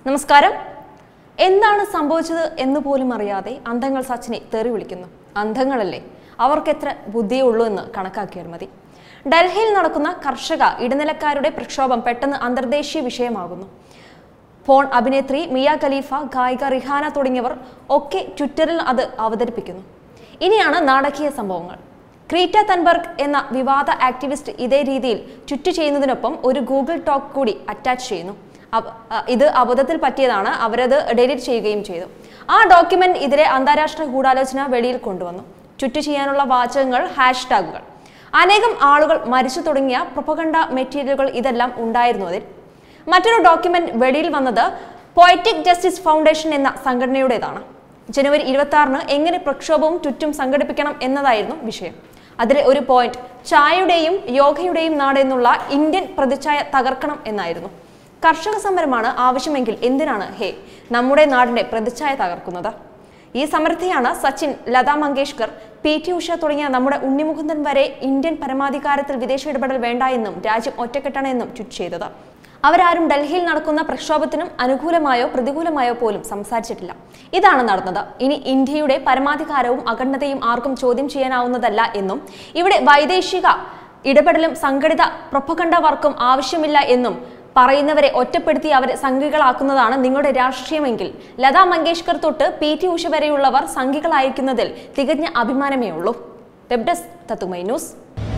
നമസ്കാരം എന്താണ് സംഭവിച്ചത് എന്ന് പോലും അറിയാതെ അന്ധങ്ങൾ സച്ചിനെ തെറി വിളിക്കുന്നു അന്ധങ്ങളല്ലേ അവർക്ക് എത്ര ബുദ്ധിയേ ഉള്ളൂ എന്ന് കണക്കാക്കിയാൽ മതി ഡൽഹിയിൽ നടക്കുന്ന കർഷക ഇടനിലക്കാരുടെ പ്രക്ഷോഭം പെട്ടെന്ന് അന്തർദേശീയ വിഷയമാകുന്നു ഫോൺ അഭിനേത്രി മിയ ഖലീഫ ഗായിക റിഹാന തുടങ്ങിയവർ ഒക്കെ ട്വിറ്ററിൽ അത് അവതരിപ്പിക്കുന്നു ഇനിയാണ് നാടകീയ സംഭവങ്ങൾ ക്രീറ്റ തൻബർഗ് എന്ന വിവാദ ആക്ടിവിസ്റ്റ് ഇതേ രീതിയിൽ ട്വിറ്റ് ചെയ്യുന്നതിനൊപ്പം ഒരു ഗൂഗിൾ ടോക്ക് കൂടി അറ്റാച്ച് ചെയ്യുന്നു അവ- അ- ഇത് അബദ്ധത്തിൽ പറ്റിയതാണ് അവരത് ഡിലീറ്റ് ചെയ്യുകയും ചെയ്തു ആ ഡോക്യുമെന്റ് ഇതിലെ അന്താരാഷ്ട്ര ഗൂഢാലോചന വെളിയിൽ കൊണ്ടുവന്നു ട്വിറ്റ് ചെയ്യാനുള്ള വാചകങ്ങൾ ഹാഷ്ടാഗുകൾ അനേകം ആളുകൾ മരിച്ചു തുടങ്ങിയ പ്രൊപ്പഗണ്ട മെറ്റീരിയലുകൾ ഇതെല്ലാം ഉണ്ടായിരുന്നു അതിൽ മറ്റൊരു ഡോക്യുമെന്റ് വെളിയിൽ വന്നത് പോയറ്റിക് ജസ്റ്റിസ് ഫൗണ്ടേഷൻ എന്ന സംഘടനയുടേതാണ് ജനുവരി ഇരുപത്തി ആറിന് എങ്ങനെ പ്രക്ഷോഭവും ട്വിറ്റും സംഘടിപ്പിക്കണം എന്നതായിരുന്നു വിഷയം അതിലെ ഒരു പോയിന്റ് ചായയുടെയും യോഗയുടെയും നാട് എന്നുള്ള ഇന്ത്യൻ പ്രതിച്ഛായ തകർക്കണം എന്നായിരുന്നു കർഷക സമരമാണ് ആവശ്യമെങ്കിൽ എന്തിനാണ് ഹേ നമ്മുടെ നാടിന്റെ പ്രതിച്ഛായ തകർക്കുന്നത് ഈ സമരത്തെയാണ് സച്ചിൻ ലതാ മങ്കേഷ്കർ പി ടി ഉഷ തുടങ്ങിയ നമ്മുടെ ഉണ്ണിമുകുന്ദൻ വരെ ഇന്ത്യൻ പരമാധികാരത്തിൽ വിദേശ ഇടപെടൽ വേണ്ട എന്നും രാജ്യം ഒറ്റക്കെട്ടണം എന്നും ട്വീറ്റ് ചെയ്തത് അവരാരും ഡൽഹിയിൽ നടക്കുന്ന പ്രക്ഷോഭത്തിനും അനുകൂലമായോ പ്രതികൂലമായോ പോലും സംസാരിച്ചിട്ടില്ല ഇതാണ് നടന്നത് ഇനി ഇന്ത്യയുടെ പരമാധികാരവും അഖണ്ഡതയും ആർക്കും ചോദ്യം ചെയ്യാനാവുന്നതല്ല എന്നും ഇവിടെ വൈദേശിക ഇടപെടലും സംഘടിത പ്രൊപ്പകണ്ട വർക്കും ആവശ്യമില്ല എന്നും പറയുന്നവരെ ഒറ്റപ്പെടുത്തി അവരെ സംഘികളാക്കുന്നതാണ് നിങ്ങളുടെ രാഷ്ട്രീയമെങ്കിൽ ലതാ മങ്കേഷ്കർ തൊട്ട് പി ടി ഉഷ വരെയുള്ളവർ സംഘികളായിരിക്കുന്നതിൽ തികഞ്ഞ അഭിമാനമേ ഉള്ളൂ വെബ് ഡെസ്ക് തത്തുമൈ ന്യൂസ്